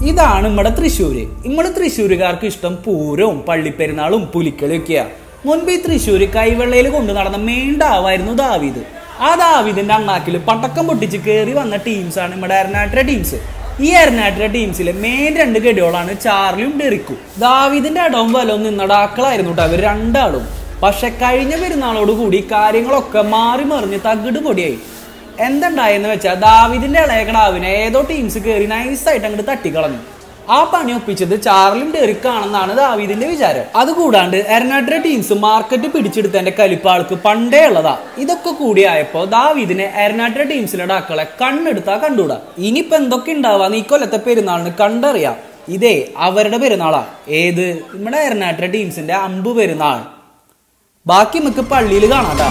ഇതാണ് നമ്മുടെ തൃശ്ശൂര് നമ്മുടെ തൃശ്ശൂരുകാർക്ക് ഇഷ്ടം പൂരവും പള്ളിപ്പെരുന്നാളും പുലിക്കളിയൊക്കെയാ മുൻപ് ഈ തൃശ്ശൂര് കൈവെള്ളയിൽ കൊണ്ടു നടന്ന മെയിൻ ഡാവായിരുന്നു ദാവീദ് ആ ദാവീദിന്റെ അണ്ണാക്കിൽ പടക്കം പൊട്ടിച്ച് കയറി വന്ന ടീംസാണ് നമ്മുടെ എറനാട്ടിലെ ടീംസ് ഈ എറനാട്ടിലെ ടീംസിലെ മെയിൻ രണ്ട് ഗഡികളാണ് ചാർലിയും ഡെറിക്കും ദാവീദിന്റെ ഇടവും വലവും നിന്ന ഡാക്കളായിരുന്നു കേട്ടോ അവർ രണ്ടാളും പക്ഷെ കഴിഞ്ഞ പെരുന്നാളോട് കൂടി കാര്യങ്ങളൊക്കെ മാറി മറിഞ്ഞ് തകിട് പൊടിയായി എന്തുണ്ടായെന്ന് വെച്ചാൽ ദാവിദിന്റെ ഇളയകടാവിനെ ഏതോ ടീംസ് കയറി നൈസായിട്ട് അങ്ങോട്ട് തട്ടിക്കളഞ്ഞു ആ പണി ഒപ്പിച്ചത് ചാർലും ഡെറിക്കാണെന്നാണ് ദാവീദിന്റെ വിചാരം അതുകൂടാണ്ട് എറനാട്ടിലെ ടീംസ് മാർക്കറ്റ് പിടിച്ചെടുത്തതിന്റെ കലിപ്പാൾക്ക് പണ്ടേ ഉള്ളതാ ഇതൊക്കെ കൂടിയായപ്പോ ദാവീദിനെ എറനാട്ടിലെ ടീംസിലെ ഡാക്കളെ കണ്ണെടുത്താ കണ്ടൂടാ ഇനിയിപ്പോ എന്തൊക്കെ ഉണ്ടാവാന്ന് ഈ കൊല്ലത്തെ പെരുന്നാളിന് കണ്ടറിയാം ഇതേ അവരുടെ പെരുന്നാളാ ഏത് നമ്മുടെ എറനാട്ടിലെ ടീംസിന്റെ അമ്പ് പെരുന്നാൾ ബാക്കി നമുക്ക് പള്ളിയിൽ കാണാട്ടാ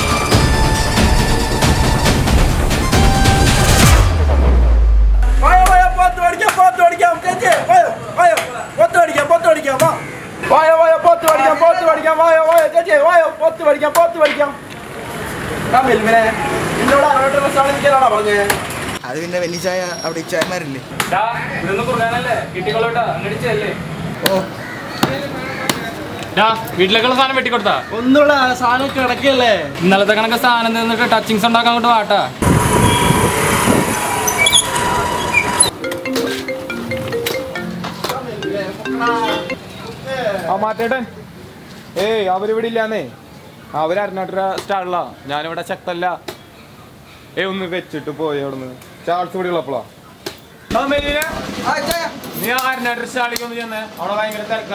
വായോ വായോ പോത്ത് പഠിക്കാം പോത്ത് പഠിക്കാം ചേച്ചി വായോ വായോ പോത്ത് പഠിക്കാം പോത്ത് പഠിക്കാം വാ വായോ വായോ പോത്ത് പഠിക്കാം പോത്ത് പഠിക്കാം വായോ വായോ ചേച്ചി വായോ പോത്ത് പഠിക്കാം പോത്ത് പഠിക്കാം ആ മെൽവിനെ എന്നോട് അങ്ങോട്ട് ഡ്രസ്സാണ് എനിക്കാണോ പറഞ്ഞേ അത് പിന്നെ വലിയ ചായ അവിടെ ഇച്ചായമാരില്ലേ ഇതൊന്നും കുറുകാനല്ലേ കിട്ടിക്കൊള്ളോട്ടാ അങ്ങോട്ട് ചെല്ലേ ഓ വീട്ടിലേക്കുള്ള സാധനം വെട്ടിക്കൊടുത്താ ഒന്നുള്ള സാധനം കിടക്കല്ലേ ഇന്നലത്തെ കണക്ക് സാധനം നിന്നിട്ട് ടച്ചിങ്സ് ഉണ്ടാക്കാൻ അങ്ങോട്ട് വാട്ടാ ആ മാറ്റേട്ടൻ ഏയ് അവരിവിടെ ഇല്ലാന്നേ അവര് അരുണാട്ടുര സ്റ്റാളില ഞാനിവിടെ ശക്തല്ല ഏയ് ഒന്ന് വെച്ചിട്ട് പോയി അവിടുന്ന് ചാൾസ് കൂടി ഉള്ളപ്പോളാ നീ ആ അരുണാട്ടുര സ്റ്റാളിലേക്ക് ഒന്ന് ചെന്നേ അവിടെ ഭയങ്കര തിരക്കാ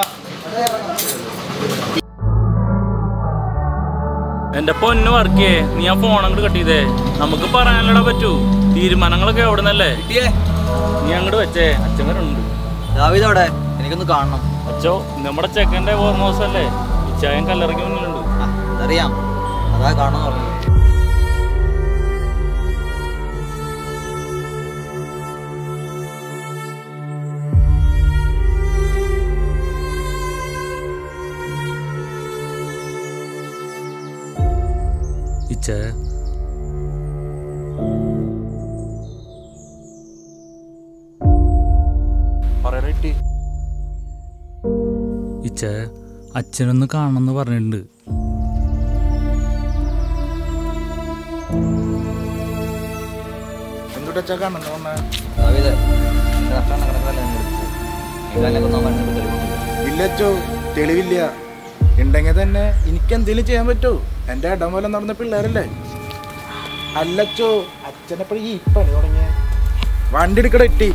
എന്റെ പൊന്നു വർക്കേ നീ ആ ഫോൺ അങ്ങോട്ട് കട്ട് ചെയ്തേ നമുക്ക് പറയാനല്ലടാ പറ്റൂ തീരുമാനങ്ങളൊക്കെ എവിടെ നിന്നല്ലേ നീ അങ്ങോട്ട് വെച്ചേ അച്ഛൻ വരുന്നുണ്ട് ദാവിദ് അവിടെ എനിക്കൊന്ന് കാണണം അച്ഛോ നമ്മുടെ ചെക്കൻ്റെ ഓർമ്മോസ് അല്ലേ ഇച്ചായൻ കല്ലറയ്ക്ക് മുന്നിലുണ്ട് ആ, അതറിയാം അതാ കാണണം പറഞ്ഞു ഇച്ചായ പറയട്ടെ ഇച്ചായ അച്ഛനൊന്ന് കാണണമെന്ന് പറഞ്ഞിട്ടുണ്ട് എന്തുട്ടാ കാണുന്നു പറഞ്ഞ ദാവിദ് എന്റെ നഷ്ടം കണക്കല്ല ഞാൻ വിളിച്ചത് നിങ്ങളെന്നെ മണ്ണിൽ തെളിവുണ്ട് ഇല്ലച്ചോ തെളിവില്ല ഉണ്ടെങ്കിൽ തന്നെ എനിക്ക് എന്തെങ്കിലും ചെയ്യാൻ പറ്റുമോ എൻ്റെ ഇടംപോലെ നടന്ന പിള്ളേരല്ലേ അല്ലച്ചോ അച്ഛനെപ്പോഴും ഈ പണി തുടങ്ങിയ വണ്ടി എടുക്കട എട്ടി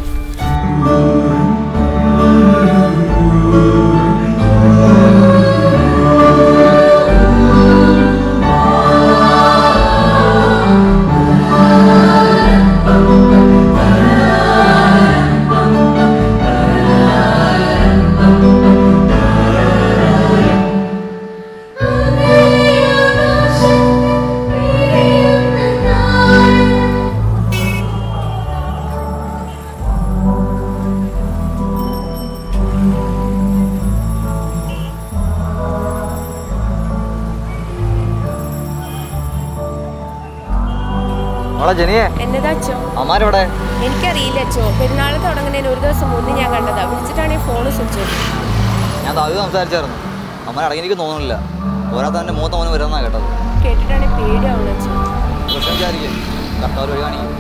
മോളെ ജനിയെ എന്നതാ അച്ചോ അമ്മാരെവിടെ എനിക്കറിയില്ല അച്ചോ പെരുന്നാൾ തുടങ്ങുന്നതിന് ഒരു ദിവസം മുന്നേ ഞാൻ കണ്ടതാ വിളിച്ചിട്ടാണെങ്കിൽ ഫോൺ സ്വിച്ച് ഓഫ് ഞാൻ ദാവിദ് സംസാരിച്ചായിരുന്നു അമ്മ അടങ്ങിയിരിക്കും തോന്നുന്നില്ല പോരാത്ത എൻ്റെ മൂത്ത മോന് വരുമെന്നാ കേട്ടത് കേട്ടിട്ടാണെങ്കിൽ പേടിയാവണം അച്ചോ പ്രശ്നം വിചാരിക്കും കർത്താവ് വഴി കാണിക്കും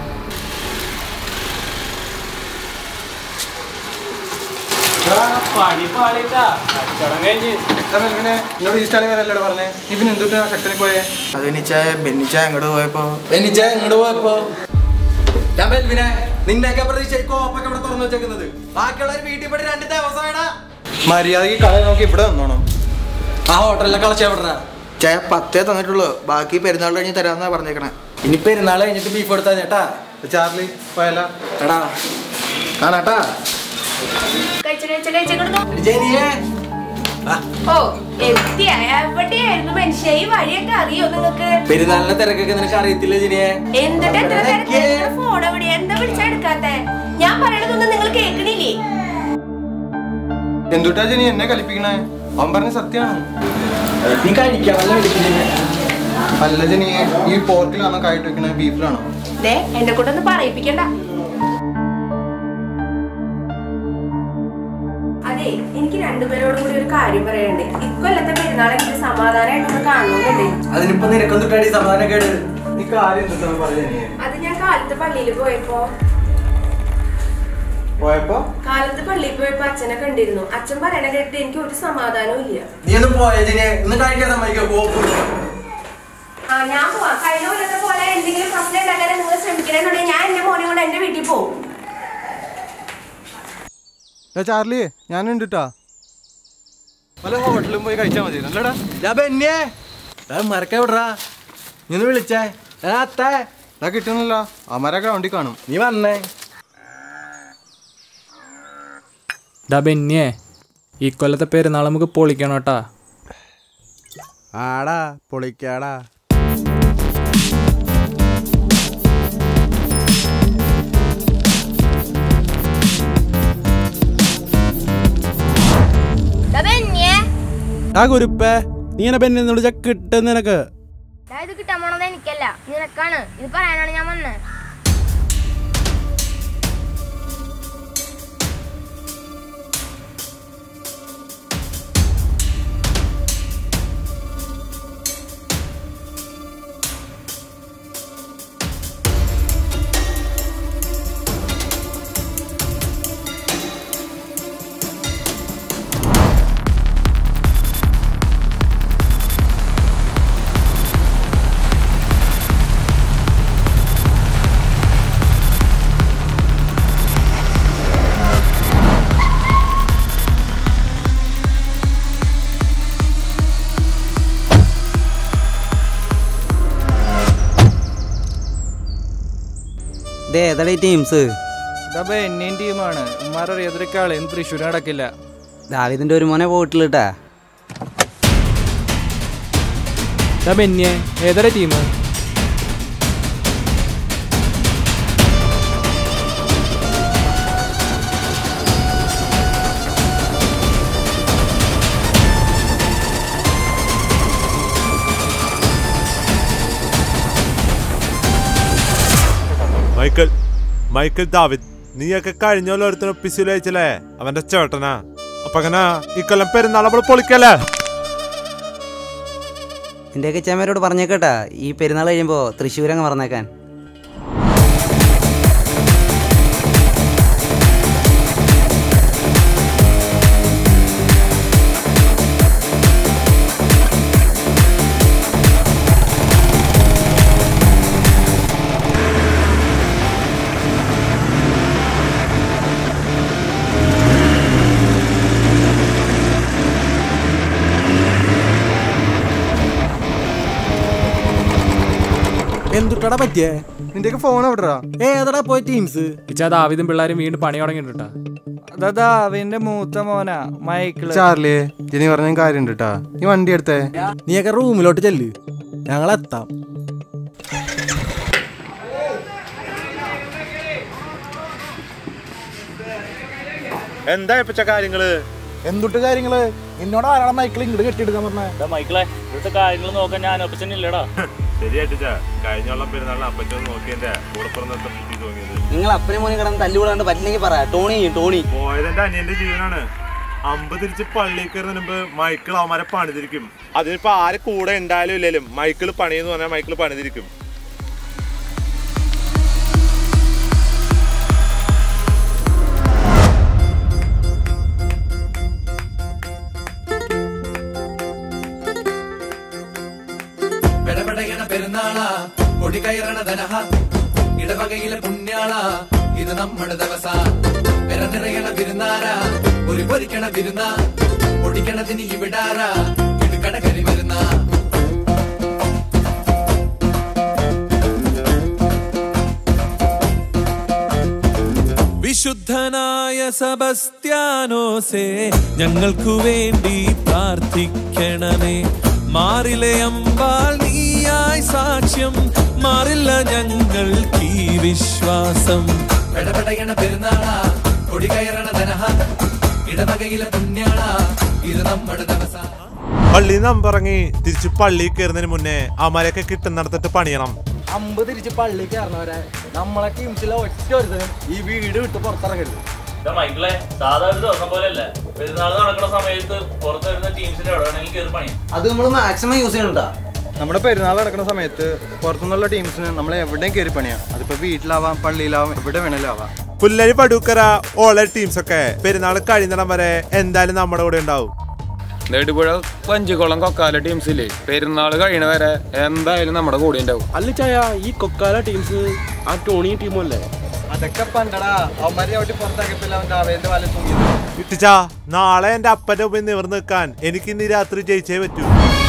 പണി പാളിട്ടാ കച്ചവടം കഴിഞ്ഞ് എന്നോട് ഈ സ്റ്റാളിൽ വരല്ലോ പറഞ്ഞേ ഇവൻ എന്തുട്ടാ ശക്തനെ പോയേ അത് ബെന്നിച്ചായ ബെന്നിച്ചായ അങ്ങോട്ട് പോയപ്പോ എനിച്ച എങ്ങോട്ട് പോയപ്പോ ഞാൻ മെൽവിനെ നിന്നെയൊക്കെ പ്രതീക്ഷ കോപ്പൊക്കെ ഇവിടെ തുറന്നു വെച്ചേക്കുന്നത് ബാക്കിയുള്ളവർ വീട്ടിൽ പോയി രണ്ട് ദിവസമായിടാ മര്യാദക്ക് കട നോക്കി ഇവിടെ വന്നോണം ആ ഹോട്ടലിലെ കളച്ചാ വിടണ ചായ പത്തേ തന്നിട്ടുള്ളൂ ബാക്കി പെരുന്നാൾ കഴിഞ്ഞ് തരാമെന്നാ പറഞ്ഞേക്കണേ ഇനി പെരുന്നാൾ കഴിഞ്ഞിട്ട് ബീഫ് എടുത്താ ചേട്ടാ ചാർലി പോയല്ല എടാ കാണാട്ടാ ജനിയേ ഓ എത്തിയ എവിടെയായിരുന്നു മനുഷ്യ ഈ വഴിയൊക്കെ അറിയോ നിങ്ങക്ക് പെരുന്നാളിന്റെ തിരക്കൊക്കെ നിനക്ക് അറിയത്തില്ല ജനിയെ എന്നിട്ട് എത്ര തിരക്കിലാണ് ഫോൺ എവിടെ എന്താ വിളിച്ചാ എടുക്കാത്തെ ഞാൻ പറയണതൊന്നും നിങ്ങൾ കേൾക്കണില്ലേ എന്തുട്ടാ ജനി എന്നെ കലിപ്പിക്കണേ അവൻ പറഞ്ഞ സത്യമാണ് നീ കഴിക്കാണല്ലോ വിളിക്കുന്നത് അല്ല ജനി ഈ പോർക്കിലാണോ കായിട്ട് വെക്കണേ ബീഫിലാണോ ദേ എന്നെ കൊണ്ടൊന്ന് പറയിപ്പിക്കണ്ട അതെ എനിക്ക് രണ്ടുപേരോടും കൂടി ഒരു കാര്യം പറയണ്ടേ ഇക്കൊല്ലത്തെ പെരുന്നാൾ എനിക്ക് സമാധാനമായിട്ടൊന്ന് കാണണമെന്നുണ്ട് അതിനിപ്പോ നിനക്കൊന്നിട്ടാടി സമാധാനക്കേട് നീ കാര്യം എന്താണ് പറഞ്ഞേ അത് ഞാൻ കാലത്ത് പള്ളിയിൽ പോയപ്പോ പോയപ്പോ കാലത്ത് പള്ളിയിൽ പോയപ്പോ അച്ഛനെ കണ്ടിരുന്നു അച്ഛൻ പറയണ കേട്ടിട്ട് എനിക്ക് ഒരു സമാധാനവും ഇല്ല നീ ഒന്ന് പോയതിനെ ഒന്ന് കഴിക്കാൻ സമ്മതിക്കോ പോ ആ ഞാൻ പോവാം കഴിഞ്ഞ കൊല്ലത്തെ പോലെ എന്തെങ്കിലും പ്രശ്നം ഉണ്ടാക്കാൻ നിങ്ങൾ ശ്രമിക്കണമെന്നുണ്ടെങ്കിൽ ഞാൻ എന്റെ മോനെ കൊണ്ട് എന്റെ വീട്ടിൽ പോകും ചാർലി ഞാനുണ്ട് കേട്ടാ പല ഹോട്ടലും പോയി കഴിച്ചാൽ മതി അല്ലടാ ഞാൻ ബെന്നിയേ മറക്കാൻ വിടറാ നീ ഒന്ന് വിളിച്ചേ ഞാൻ അത്തേ ഞാൻ കിട്ടുന്നില്ല അമര ഗ്രൗണ്ടിൽ കാണും നീ വന്നേ ഡാ ബെന്നിയെ ഈ കൊല്ലത്തെ പെരുന്നാൾ നമുക്ക് പൊളിക്കണം കേട്ടാ ആടാ പൊളിക്കാടാ ആ കുരുപ്പേ നീ ഇങ്ങനെ പെണ്ണിനോട് ചക്ക് കിട്ടുന്ന നിനക്ക് ഇത് കിട്ടാൻ പോണത് എനിക്കല്ല നിനക്കാണ് ഇത് പറയാനാണ് ഞാൻ വന്നത് ഇത് ഏതാ ടീംസ് ഇതപ്പോ എന്നെയും ടീമാണ് ഉമ്മാരെ ഏതൊക്കെ ആള് ഇന്ന് തൃശ്ശൂർ നടക്കില്ല ദാവിദിന്റെ ഒരു മോനെ പോയിട്ടില്ലട്ടാ ഡാ ബെന്നിയെ ഏതൊരു ടീം മൈക്കിൾ മൈക്കിൾ ദാവിദ് നീയൊക്കെ കഴിഞ്ഞ പോലെ ഒരുത്തനെ പിസിൽ അയച്ചല്ലേ അവന്റെ ചേട്ടനാ അപ്പൊ അങ്ങനെ ഇക്കൊല്ലം പെരുന്നാൾ നമ്മൾ പൊളിക്കല്ലേ എൻ്റെയൊക്കെ ചേമ്മരോട് പറഞ്ഞേക്കട്ടാ ഈ പെരുന്നാൾ കഴിയുമ്പോൾ തൃശ്ശൂരങ്ങ് മറന്നേക്കാൻ എന്തുട്ടടാ പറ്റിയേ നിന്റെയൊക്കെ ഫോൺ എവിടെടാ ഏതടാ പോയ ടീംസ് ഇച്ചാ ദാവിദും പിള്ളേരും വീണ്ടും പണി തുടങ്ങിയിട്ടാ അതാ അവന്റെ മൂത്ത മോനാ മൈക്കിള് ചാർലി ഇനി പറഞ്ഞ കാര്യം കേട്ടാ നീ വണ്ടി എടുത്തേ നീയൊക്കെ റൂമിലോട്ട് ചെല്ല് ഞങ്ങളെത്താം എന്താ ഇപ്പച്ച കാര്യങ്ങള് എന്തുട്ട് കാര്യങ്ങള് നിന്നോട് ആരാണ് മൈക്കിൾ ഇങ്ങോട്ട് കെട്ടിയെടുക്കാൻ പറഞ്ഞേ മൈക്കിളെ ഇവിടുത്തെ കാര്യങ്ങൾ നോക്കാൻ ഞാൻ ഒപ്പച്ചൻ ഇല്ലടാ ശരിയായിട്ടിച്ച കഴിഞ്ഞോളം പെരുന്നാളിന് അപ്പച്ചൊന്ന് നോക്കിയതിന്റെ കൂടെ പിറന്നത്തെ ബുദ്ധി തോന്നിയത് നിങ്ങൾ അപ്പനെ മോനെ കിടന്ന് തല്ലുകൂടാണ്ട് പറ്റില്ലെങ്കിൽ പറ ടോണി ടോണി പോയത് എന്റെ അനിയന്റെ ജീവനാണ് അമ്പ് തിരിച്ച് പള്ളിയിൽ കയറുന്നതിന് മുമ്പ് മൈക്കിൾ അവന്മാരെ പണിതിരിക്കും അതിനിപ്പോ ആര് കൂടെ ഉണ്ടായാലും ഇല്ലേലും മൈക്കിൾ പണിയെന്ന് പറഞ്ഞാൽ മൈക്കിൾ പണിതിരിക്കും പെടപെടയണ പെരുന്നാള കൊടി കയറണ ധനഹ ഇടവകയിലെ പുണ്യാള ഇത് നമ്മുടെ ദിവസ പെര നിറയണ വിരുന്നാര ഒരു പൊരിക്കണ വിരുന്ന പൊടിക്കണതിന് ഇവിടാര ഇടുക്കണ കരി വരുന്ന വിശുദ്ധനായ സബസ്ത്യാനോസേ ഞങ്ങൾക്കു വേണ്ടി പ്രാർത്ഥിക്കണമേ മാറിലെ അമ്പാൽ നീയായി സാക്ഷ്യം മാറില്ല ഞങ്ങൾക്ക് ഈ വിശ്വാസം പെടപെടയണ പെരുന്നാള കൊടി കയറണ ധനഹ ഇടവകയിലെ പുണ്യാള ഇത് നമ്മുടെ ദിവസ പള്ളിയിൽ നിന്ന് അമ്പിറങ്ങി തിരിച്ച് പള്ളിയിൽ കയറുന്നതിന് മുന്നേ അവന്മാരെയൊക്കെ കിട്ടുന്നിടത്തിട്ട് പണിയണം അമ്പ് തിരിച്ച് പള്ളി കയറണവരെ നമ്മളെ ടീംസിലെ ഒറ്റ ഒരുത്തനും ഈ വീട് വിട്ട് പുറത്തിറങ്ങരുത് ഇതാ മൈക്കിളെ സാധാ ഒരു ദിവസം പോലെ അല്ല പെരുന്നാൾ നടക്കുന്ന സമയത്ത് പുറത്ത് വരുന്ന ടീംസിന്റെ എവിടെ വേണമെങ്കിലും കയറി പണിയാം അത് നമ്മൾ മാക്സിമം യൂസ് ചെയ്യണട്ടാ നമ്മുടെ പെരുന്നാൾ നടക്കുന്ന സമയത്ത് പുറത്തുനിന്നുള്ള ടീംസിന് നമ്മൾ എവിടെയും കയറി പണിയാം അതിപ്പോ വീട്ടിലാവാം പള്ളിയിലാവാം എവിടെ വേണേലും ആവാം പുല്ലരി പടൂക്കര ഓള ടീംസ് ഒക്കെ പെരുന്നാൾ കഴിയുന്നിടം വരെ എന്തായാലും നമ്മുടെ കൂടെ ഉണ്ടാവും നെടുപുഴ പഞ്ചുകുളം കൊക്കാല ടീംസില്ലേ പെരുന്നാൾ കഴിയണ വരെ എന്തായാലും നമ്മുടെ കൂടെ ഉണ്ടാവും അല്ല ചായ ഈ കൊക്കാല ടീംസ് ആ ടോണി ടീമല്ലേ അതൊക്കെ പണ്ടടാ അവന്മാരെ അവിടെ പുറത്താക്കിയപ്പോൾ അവന്റെ അവന്റെ വല തൂങ്ങി ഇട്ടിച്ചാ നാളെ എന്റെ അപ്പന്റെ മുമ്പിൽ നിവർന്ന് നിൽക്കാൻ എനിക്ക് ഇന്ന് രാത്രി ജയിച്ചേ പറ്റൂ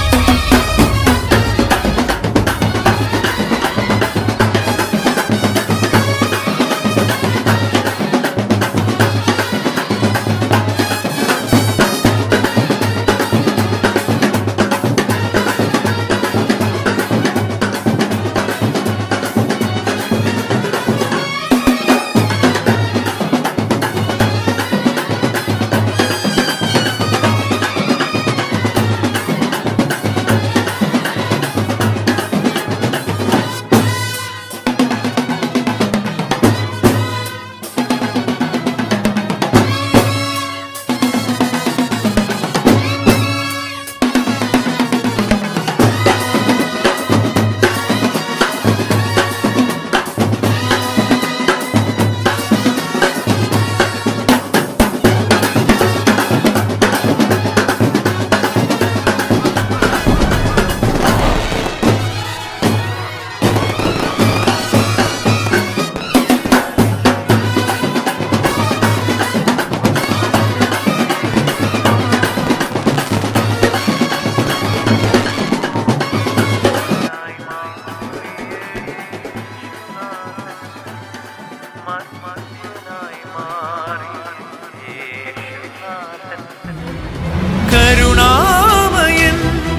കരുണാമയൻ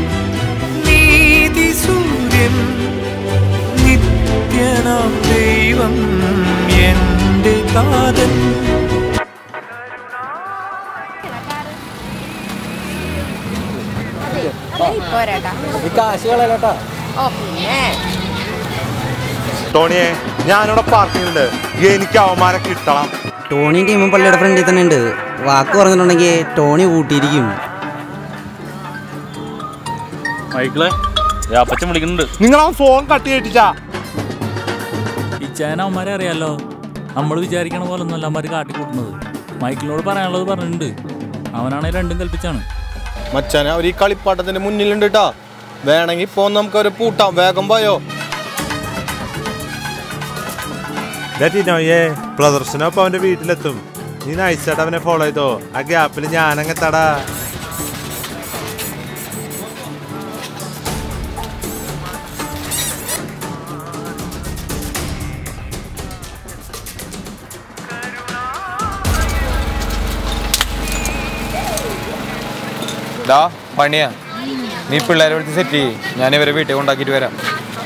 നീതി സൂര്യൻ നിത്യനാം ദൈവം എന്റെ കാതൻ പോരാട്ടാ ഈ കാശ് കളയലട്ടാ ഓ പിന്നെ ടോണിയെ ഞാനിവിടെ പാർക്കിങ്ങിലുണ്ട് എനിക്ക് അവന്മാരെ കിട്ടണം ടോണി ടീമും പള്ളിയുടെ ഫ്രണ്ടിൽ തന്നെ ഉണ്ട് വാക്ക് പറഞ്ഞിട്ടുണ്ടെങ്കിൽ ടോണി കൂട്ടിയിരിക്കും മൈക്കിളെ അപ്പച്ചൻ വിളിക്കുന്നുണ്ട് നിങ്ങൾ ആ ഫോൺ കട്ടി കെട്ടിച്ചാ ഇച്ചായന അവന്മാരെ അറിയാലോ നമ്മൾ വിചാരിക്കണ പോലെ ഒന്നും അവന്മാർ കാട്ടിക്കൂട്ടുന്നത് മൈക്കിളിനോട് പറയാനുള്ളത് പറഞ്ഞിട്ടുണ്ട് അവനാണെങ്കിൽ രണ്ടും കൽപ്പിച്ചാണ് മച്ചാനെ അവർ ഈ കളിപ്പാട്ടത്തിന്റെ മുന്നിലുണ്ട് കേട്ടാ വേണമെങ്കിൽ ഇപ്പൊ നമുക്ക് അവരെ പൂട്ടാം വേഗം പോയോ ടിനോയെ പ്രദർശനം അവന്റെ വീട്ടിലെത്തും നീ നൈസായിട്ട് അവനെ ഫോളോ ചെയ്തോ ആ ഗ്യാപ്പിൽ ഞാനങ്ങ് തടാ ഡാ പണിയാ നീ പിള്ളേരെ വിളിച്ച് സെറ്റ് ചെയ്യ് ഞാൻ ഇവരെ വീട്ടിൽ കൊണ്ടാക്കിയിട്ട് വരാം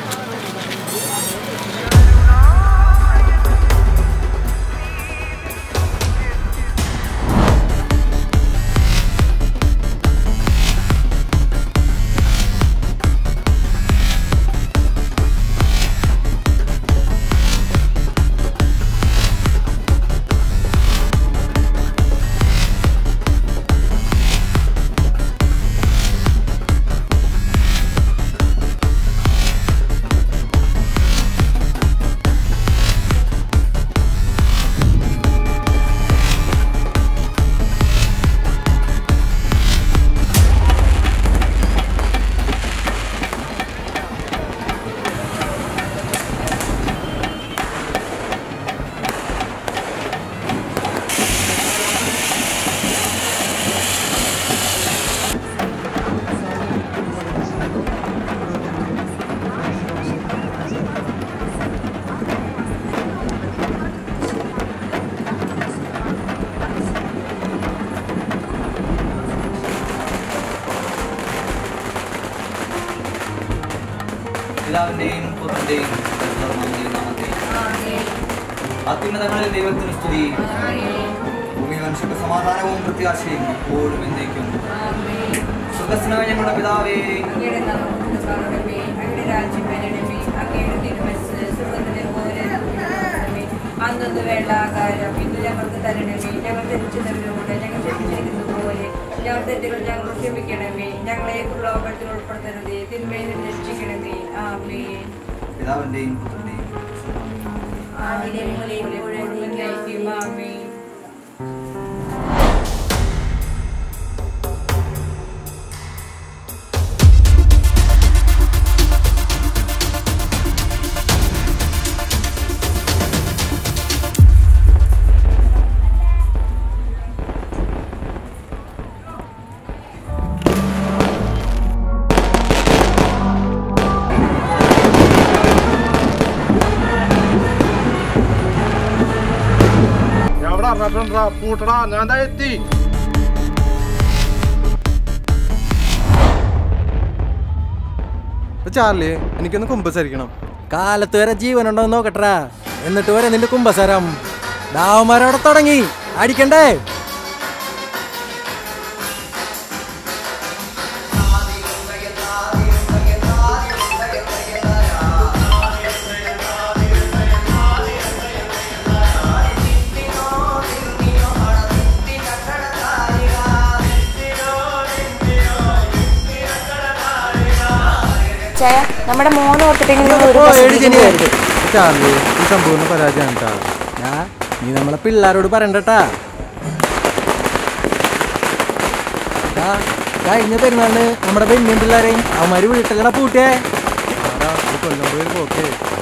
പിതാവിന്റെയും പുത്രന്റെയും പരിശുദ്ധാത്മാവിന്റെയും നാമത്തിൽ അത്യുന്നതങ്ങളിൽ ദൈവത്തിന് സ്തുതി ഭൂമി മനുഷ്യർക്ക് സമാധാനവും പ്രത്യാശയും എപ്പോഴും എന്നേക്കും സുഖസ്നായ ഞങ്ങളുടെ പിതാവേ അന്നൊന്ന് വേണ്ട ആകാരം ഇന്ന് ഞങ്ങൾക്ക് തരണമേ ഞങ്ങൾ ധരിച്ചവരോട് ഞങ്ങൾ ക്ഷമിച്ചിരിക്കുന്ന പോലെ ഞങ്ങൾ തെറ്റുകൾ ഞങ്ങൾ ക്ഷമിക്കണമേ ഞങ്ങളെ പ്രലോഭത്തിൽ ഉൾപ്പെടുത്തരുതേ തിന്മയിൽ നിന്ന് രക്ഷിക്കണമേ ആമേ പിതാവിന്റെയും പുത്രന്റെയും ആമേ ഞാൻ ഇവിടെ അറിഞ്ഞിട്ടുണ്ടാ പൂട്ടടാ ഞാൻ ദാ എത്തി ചാർലി എനിക്കൊന്ന് കുമ്പസരിക്കണം കാലത്ത് വരെ ജീവനുണ്ടോ എന്ന് നോക്കട്ടാ എന്നിട്ട് വരെ നിന്റെ കുമ്പസരം ദാവന്മാരവിടെ തുടങ്ങി അടിക്കണ്ടേ ചായ നമ്മുടെ മോനെ ഓർത്തിട്ടെങ്കിലും ഒരു ഓ, പ്രസംഗത്തിന് എടി ജെനി. പോകരുത്. ചാർലി ഈ സമ്പൂർണ്ണ പരാജയം കേട്ടാ ഞാൻ നീ നമ്മളെ പിള്ളേരോട് പറയണ്ടട്ടാ ദാ, കഴിഞ്ഞ പെരുന്നാളിന് നമ്മുടെ ബെന്നിയും പിള്ളേരെയും അവന്മാര് വീട്ടിലടാ പൂട്ടിയേ കൊല്ലം പോയി പോക്കേ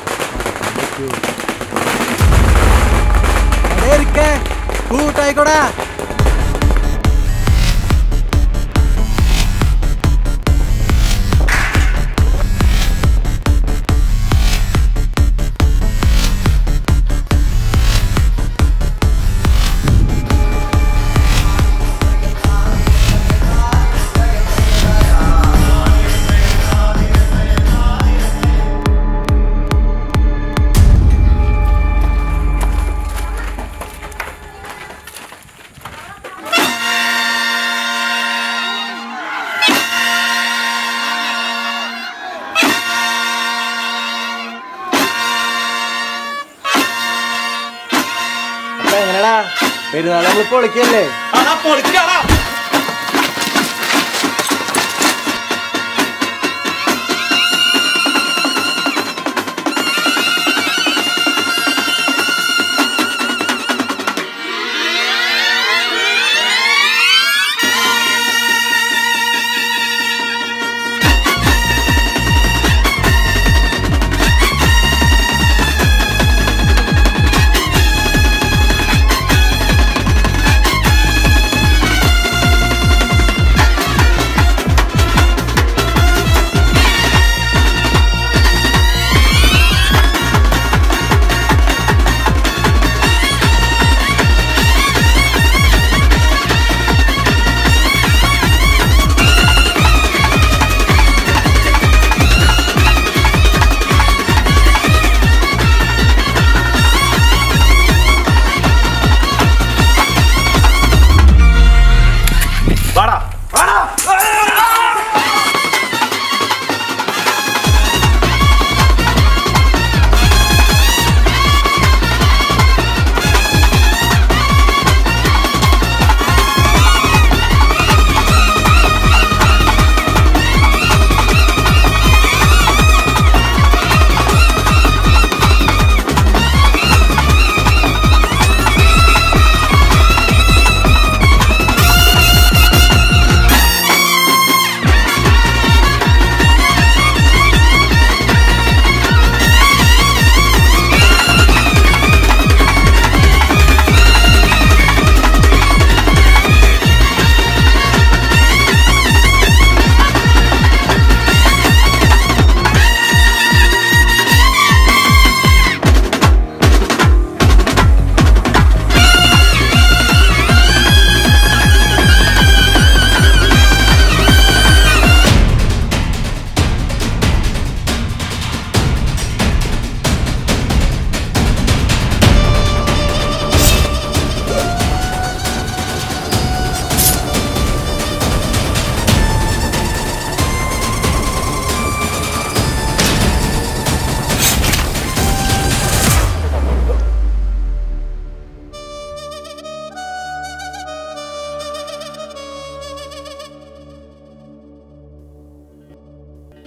കൂട്ടായിക്കോടാ അപ്പൊ എങ്ങനെടാ പെരുന്നാൾ നമ്മൾ പൊളിക്കല്ലേ പൊളിക്കാടാ ആ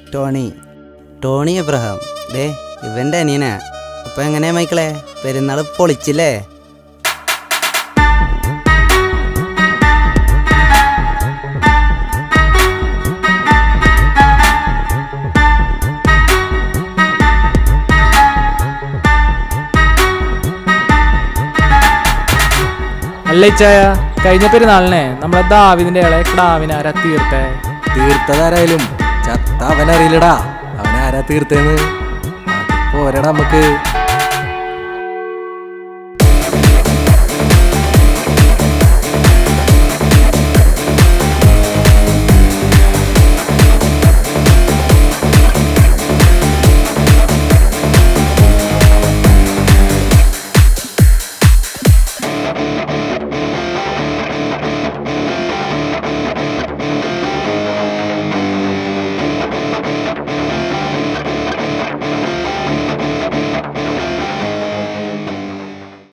ടോണി ടോണി എബ്രഹാം ദേ ഇവൻ്റെ അനിയനാ അപ്പൊ എങ്ങനെയാ മൈക്കിളെ പെരുന്നാൾ പൊളിച്ചില്ലേ അല്ല ഇച്ചായ കഴിഞ്ഞ പെരുന്നാളിനെ നമ്മളെ ദാവിദിന്റെ ഇളയ ക്ടാവിനെ ആരാ തീർത്തേ തീർത്തതാരായാലും ചത്ത അവനറിയില്ലടാ അവനാരാ തീർത്തേന്ന് പോരടാ നമുക്ക്